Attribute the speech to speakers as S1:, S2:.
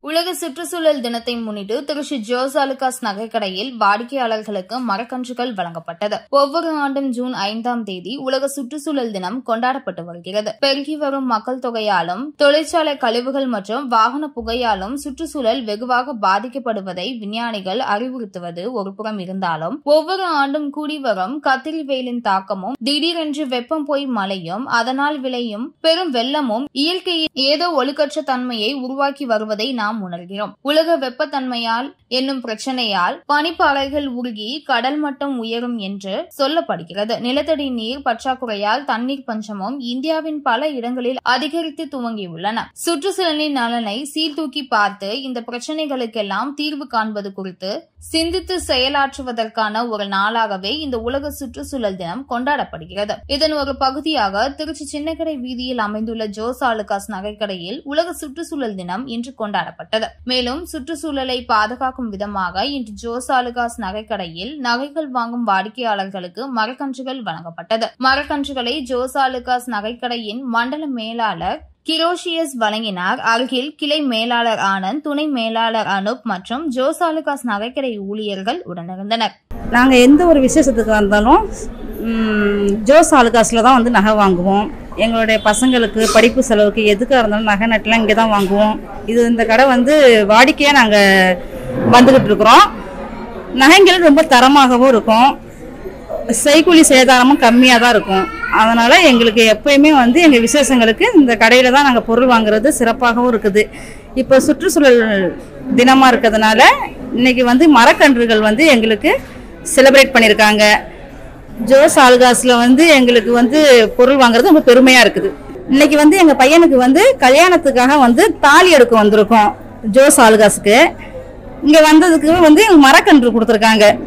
S1: உலக சுற்றுச்சூழல் தினத்தை முன்னிட்டு திருச்சி ஜோஸ் அலுகாஸ் நகைக்கடையில் வாடிக்கையாளர்களுக்கு மரக்கன்றுகள் வழங்கப்பட்டது ஒவ்வொரு ஆண்டும் ஜூன் ஐந்தாம் தேதி உலக சுற்றுச்சூழல் தினம் கொண்டாடப்பட்டு வருகிறது பெருகி வரும் மக்கள் தொகையாலும் தொழிற்சாலை கழிவுகள் மற்றும் வாகன புகையாலும் சுற்றுச்சூழல் வெகுவாக பாதிக்கப்படுவதை விஞ்ஞானிகள் அறிவுறுத்துவது ஒருபுறம் இருந்தாலும் ஒவ்வொரு ஆண்டும் கூடி வரும் கத்திரி வெயிலின் தாக்கமும் திடீரென்று வெப்பம் போய் மழையும் அதனால் விளையும் பெரும் வெள்ளமும் இயற்கையின் ஏதோ ஒழுக்கற்ற தன்மையை உருவாக்கி வருவதை நாம் உணர்கிறோம் உலக வெப்பத்தன்மையால் என்னும் பிரச்சனையால் பனிப்பாறைகள் உருகி கடல் மட்டம் உயரும் என்று சொல்லப்படுகிறது நிலத்தடி நீர் பற்றாக்குறையால் தண்ணீர் பஞ்சமும் இந்தியாவின் பல இடங்களில் அதிகரித்து துவங்கியுள்ளன சுற்றுச்சூழலின் நலனை சீர்தூக்கி பார்த்து இந்த பிரச்சனைகளுக்கெல்லாம் தீர்வு காண்பது குறித்து சிந்தித்து செயலாற்றுவதற்கான ஒரு நாளாகவே இந்த உலக சுற்றுச்சூழல் தினம் கொண்டாடப்படுகிறது இதன் ஒரு பகுதியாக திருச்சி சின்னக்கடை வீதியில் அமைந்துள்ள ஜோஸ் ஆலுகாஸ் நகைக்கடையில் உலக சுற்றுச்சூழல் தினம் இன்று கொண்டாடப்பட்டது மேலும் சுற்றுச்சூழலை பாதுகாக்கும் விதமாக இன்று ஜோஸ் ஆலுகாஸ் நகைக்கடையில் நகைகள் வாங்கும் வாடிக்கையாளர்களுக்கு மரக்கன்றுகள் வழங்கப்பட்டது மரக்கன்றுகளை ஜோஸ் ஆலுகாஸ் நகைக்கடையின் மண்டல மேலாளர் கிரோஷியஸ் வழங்கினார் அருகில் கிளை மேலாளர் ஆனந்த் துணை மேலாளர் அனுப் மற்றும் ஜோசாலுகாஸ் நகைக்கடை ஊழியர்கள் உடனிருந்தனர்
S2: நாங்கள் எந்த ஒரு விசேஷத்துக்கு வந்தாலும் ம், ஜோஸ் ஆலுகாஸில் தான் வந்து நகை வாங்குவோம் எங்களுடைய பசங்களுக்கு படிப்பு செலவுக்கு எதுக்காக இருந்தாலும் நகை நட்டுலாம் இங்கே தான் வாங்குவோம் இது இந்த கடை வந்து வாடிக்கையாக நாங்கள் வந்துக்கிட்டு இருக்கிறோம் நகைங்கள் ரொம்ப தரமாகவும் இருக்கும் செய்கூலி சேதாரமும் கம்மியாக தான் இருக்கும் அதனால் எங்களுக்கு எப்பயுமே வந்து எங்கள் விசேஷங்களுக்கு இந்த கடையில் தான் நாங்கள் பொருள் வாங்குறது சிறப்பாகவும் இருக்குது இப்போ சுற்றுச்சூழல் தினமாக இருக்கிறதுனால இன்னைக்கு வந்து மரக்கன்றுகள் வந்து எங்களுக்கு செலிப்ரேட் பண்ணியிருக்காங்க ஜோஸ் ஆல்காஸில் வந்து எங்களுக்கு வந்து பொருள் வாங்குறது ரொம்ப பெருமையாக இருக்குது இன்னைக்கு வந்து எங்கள் பையனுக்கு வந்து கல்யாணத்துக்காக வந்து தாலி எடுக்க வந்திருக்கோம் ஜோஸ் ஆல்காஸுக்கு இங்கே வந்ததுக்கு வந்து எங்களுக்கு மரக்கன்று கொடுத்துருக்காங்க